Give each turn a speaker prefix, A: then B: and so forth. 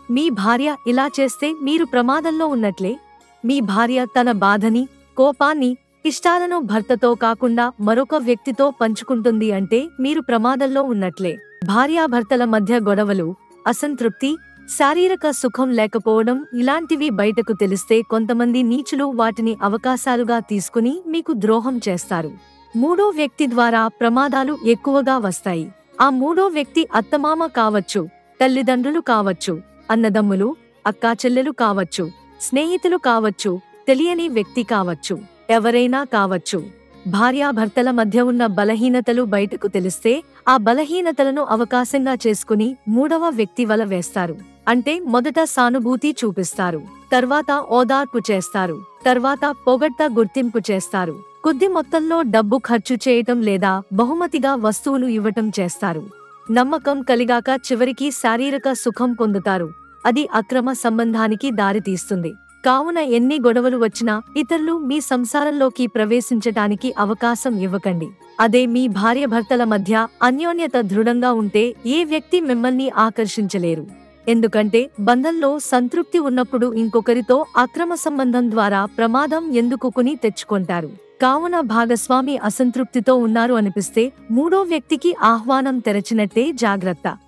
A: మీ భార్య ఇలా చేస్తే మీరు ప్రమాదంలో ఉన్నట్లే మీ భార్య తన బాధని కోపాన్ని ఇష్టాలను భర్తతో కాకుండా మరొక వ్యక్తితో పంచుకుంటుంది అంటే మీరు ప్రమాదంలో ఉన్నట్లే భార్యాభర్తల మధ్య గొడవలు అసంతృప్తి శారీరక సుఖం లేకపోవడం ఇలాంటివి బయటకు తెలిస్తే కొంతమంది నీచులు వాటిని అవకాశాలుగా తీసుకుని మీకు ద్రోహం చేస్తారు మూడో వ్యక్తి ద్వారా ప్రమాదాలు ఎక్కువగా వస్తాయి ఆ మూడో వ్యక్తి అత్తమామ కావచ్చు తల్లిదండ్రులు కావచ్చు అన్నదమ్ములు అక్కాచెల్లెలు కావచ్చు స్నేహితులు కావచ్చు తెలియని వ్యక్తి కావచ్చు ఎవరైనా కావచ్చు భార్యాభర్తల మధ్య ఉన్న బలహీనతలు బయటకు తెలిస్తే ఆ బలహీనతలను అవకాశంగా చేసుకుని మూడవ వ్యక్తి వల వేస్తారు అంటే మొదట సానుభూతి చూపిస్తారు తర్వాత ఓదార్పు చేస్తారు తర్వాత పొగడ్త గుర్తింపు చేస్తారు కొద్ది మొత్తంలో డబ్బు ఖర్చు చేయటం లేదా బహుమతిగా వస్తువులు ఇవ్వటం చేస్తారు నమ్మకం కలిగాక చివరికి శారీరక సుఖం పొందుతారు అది అక్రమ సంబంధానికి దారితీస్తుంది కావున ఎన్ని గొడవలు వచ్చినా ఇతరులు మీ సంసారంలోకి ప్రవేశించటానికి అవకాశం ఇవ్వకండి అదే మీ భార్యభర్తల మధ్య అన్యోన్యత దృఢంగా ఉంటే ఏ వ్యక్తి మిమ్మల్ని ఆకర్షించలేరు ఎందుకంటే బంధంలో సంతృప్తి ఉన్నప్పుడు ఇంకొకరితో అక్రమ సంబంధం ద్వారా ప్రమాదం ఎందుకు కొని తెచ్చుకుంటారు కావున భాగస్వామి అసంతృప్తితో ఉన్నారు అనిపిస్తే మూడో వ్యక్తికి ఆహ్వానం తెరచినట్టే జాగ్రత్త